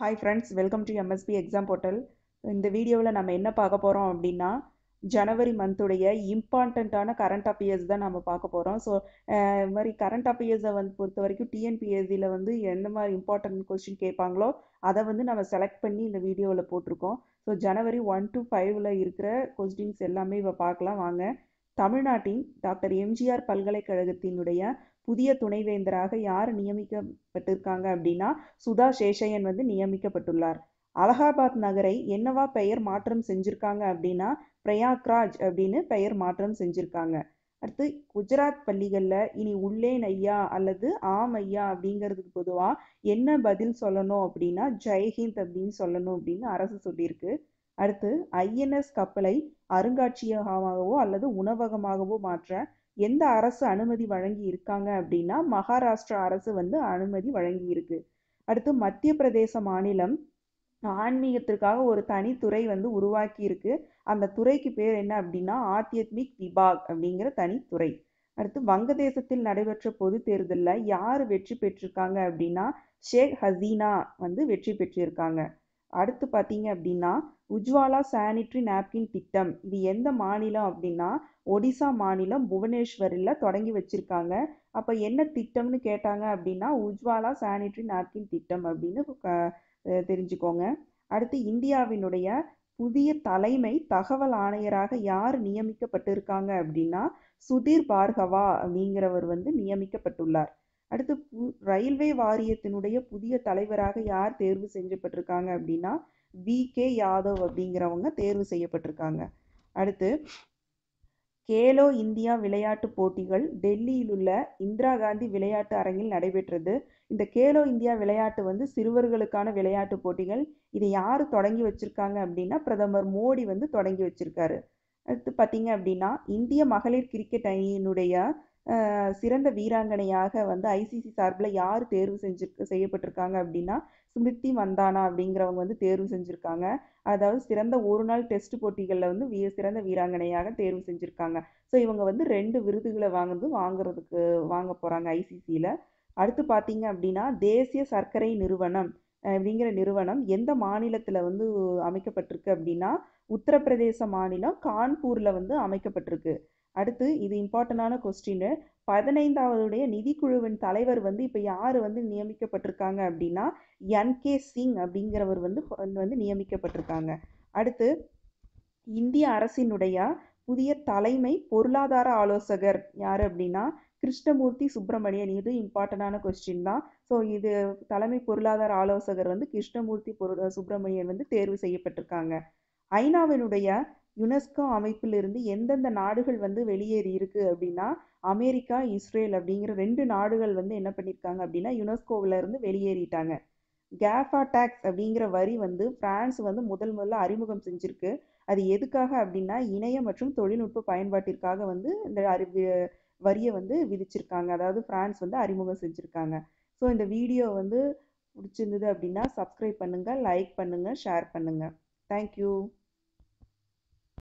hi friends welcome to MSP exam portal இந்த வீடியோவில் நம்ம என்ன பார்க்க போகிறோம் அப்படின்னா ஜனவரி மந்த்துடைய இம்பார்ட்டண்ட்டான கரண்ட் அஃபேர்ஸ் தான் நம்ம பார்க்க போகிறோம் ஸோ இது மாதிரி கரண்ட் அஃபேர்ஸை வந்து பொறுத்த வரைக்கும் டிஎன்பிஎஸ்சியில் வந்து எந்த மாதிரி இம்பார்ட்டன்ட் கொஸ்டின் கேட்பாங்களோ அதை வந்து நம்ம செலக்ட் பண்ணி இந்த வீடியோவில் போட்டிருக்கோம் ஸோ ஜனவரி ஒன் டு ஃபைவ்ல இருக்கிற கொஸ்டின்ஸ் எல்லாமே இப்போ பார்க்கலாம் வாங்க தமிழ்நாட்டின் டாக்டர் எம்ஜிஆர் பல்கலைக்கழகத்தினுடைய புதிய துணைவேந்தராக யார் நியமிக்கப்பட்டிருக்காங்க அப்படின்னா சுதா சேஷையன் வந்து நியமிக்கப்பட்டுள்ளார் அலகாபாத் நகரை என்னவா பெயர் மாற்றம் செஞ்சிருக்காங்க அப்படின்னா பிரயாக்ராஜ் அப்படின்னு பெயர் மாற்றம் செஞ்சிருக்காங்க அடுத்து குஜராத் பள்ளிகளில் இனி உள்ளேன் ஐயா அல்லது ஆம் ஐயா அப்படிங்கிறதுக்கு பொதுவாக என்ன பதில் சொல்லணும் அப்படின்னா ஜெய்ஹிந்த் அப்படின்னு சொல்லணும் அப்படின்னு அரசு சொல்லியிருக்கு அடுத்து ஐஎன்எஸ் கப்பலை அருங்காட்சியகமாகவோ அல்லது உணவகமாகவோ மாற்ற எந்த அரசு அனுமதி வழங்கி இருக்காங்க அப்படின்னா மகாராஷ்டிரா அரசு வந்து அனுமதி வழங்கி இருக்கு அடுத்து மத்திய பிரதேச மாநிலம் ஆன்மீகத்திற்காக ஒரு தனித்துறை வந்து உருவாக்கி இருக்கு அந்த துறைக்கு பேர் என்ன அப்படின்னா ஆத்தியத்மிக் விபாக் அப்படிங்கிற தனித்துறை அடுத்து வங்கதேசத்தில் நடைபெற்ற பொது தேர்தலில் யார் வெற்றி பெற்றிருக்காங்க அப்படின்னா ஷேக் ஹசீனா வந்து வெற்றி பெற்றிருக்காங்க அடுத்து பார்த்தீங்க அப்படின்னா உஜ்வாலா சானிட்ரி நாப்கின் திட்டம் இது எந்த மாநிலம் அப்படின்னா ஒடிசா மாநிலம் புவனேஸ்வரில் தொடங்கி வச்சிருக்காங்க அப்போ என்ன திட்டம்னு கேட்டாங்க அப்படின்னா உஜ்வாலா சானிட்ரி நாப்கின் திட்டம் அப்படின்னு தெரிஞ்சுக்கோங்க அடுத்து இந்தியாவினுடைய புதிய தலைமை தகவல் ஆணையராக யார் நியமிக்கப்பட்டிருக்காங்க அப்படின்னா சுதீர் பார்கவா அப்படிங்கிறவர் வந்து நியமிக்கப்பட்டுள்ளார் அடுத்து பு ரயில்வே வாரியத்தினுடைய புதிய தலைவராக யார் தேர்வு செய்யப்பட்டிருக்காங்க அப்படின்னா வி கே யாதவ் அப்படிங்கிறவங்க தேர்வு செய்யப்பட்டிருக்காங்க அடுத்து கேலோ இந்தியா விளையாட்டு போட்டிகள் டெல்லியில் உள்ள இந்திரா காந்தி விளையாட்டு அரங்கில் நடைபெற்றது இந்த கேலோ இந்தியா விளையாட்டு வந்து சிறுவர்களுக்கான விளையாட்டு போட்டிகள் இதை யார் தொடங்கி வச்சிருக்காங்க அப்படின்னா பிரதமர் மோடி வந்து தொடங்கி வச்சிருக்காரு அடுத்து பார்த்தீங்க அப்படின்னா இந்திய மகளிர் கிரிக்கெட் அணியினுடைய சிறந்த வீராங்கனையாக வந்து ஐசிசி சார்பில் யார் தேர்வு செஞ்சு செய்யப்பட்டிருக்காங்க அப்படின்னா ஸ்மிருதி மந்தானா அப்படிங்கிறவங்க வந்து தேர்வு செஞ்சுருக்காங்க அதாவது சிறந்த ஒரு நாள் டெஸ்ட் போட்டிகளில் வந்து வீ சிறந்த வீராங்கனையாக தேர்வு செஞ்சுருக்காங்க ஸோ இவங்க வந்து ரெண்டு விருதுகளை வாங்குறது வாங்குறதுக்கு வாங்க போகிறாங்க ஐசிசியில் அடுத்து பார்த்தீங்க அப்படின்னா தேசிய சர்க்கரை நிறுவனம் அப்படிங்கிற நிறுவனம் எந்த மாநிலத்தில் வந்து அமைக்கப்பட்டிருக்கு அப்படின்னா உத்தரப்பிரதேச மாநிலம் கான்பூரில் வந்து அமைக்கப்பட்டிருக்கு அடுத்து இது இம்பார்ட்டண்டான கொஸ்டின் பதினைந்தாவதுடைய நிதிக்குழுவின் தலைவர் வந்து இப்போ யார் வந்து நியமிக்கப்பட்டிருக்காங்க அப்படின்னா என் கே சிங் அப்படிங்கிறவர் வந்து வந்து நியமிக்கப்பட்டிருக்காங்க அடுத்து இந்திய அரசினுடைய புதிய தலைமை பொருளாதார ஆலோசகர் யார் அப்படின்னா கிருஷ்ணமூர்த்தி சுப்பிரமணியன் இது இம்பார்ட்டண்டான கொஸ்டின் தான் ஸோ இது தலைமை பொருளாதார ஆலோசகர் வந்து கிருஷ்ணமூர்த்தி பொரு சுப்பிரமணியன் வந்து தேர்வு செய்யப்பட்டிருக்காங்க ஐநாவினுடைய யுனெஸ்கோ அமைப்பிலிருந்து எந்தெந்த நாடுகள் வந்து வெளியேறி இருக்கு அப்படின்னா அமெரிக்கா இஸ்ரேல் அப்படிங்கிற ரெண்டு நாடுகள் வந்து என்ன பண்ணியிருக்காங்க அப்படின்னா யுனெஸ்கோவில் இருந்து வெளியேறிட்டாங்க கேஃபா டேக்ஸ் அப்படிங்கிற வரி வந்து பிரான்ஸ் வந்து முதல் முதல்ல அறிமுகம் செஞ்சிருக்கு அது எதுக்காக அப்படின்னா இணைய மற்றும் தொழில்நுட்ப பயன்பாட்டிற்காக வந்து இந்த அறி வரியை வந்து விதிச்சிருக்காங்க அதாவது பிரான்ஸ் வந்து அறிமுகம் செஞ்சுருக்காங்க ஸோ இந்த வீடியோ வந்து பிடிச்சிருந்தது அப்படின்னா சப்ஸ்கிரைப் பண்ணுங்கள் லைக் பண்ணுங்கள் ஷேர் பண்ணுங்கள் தேங்க்யூ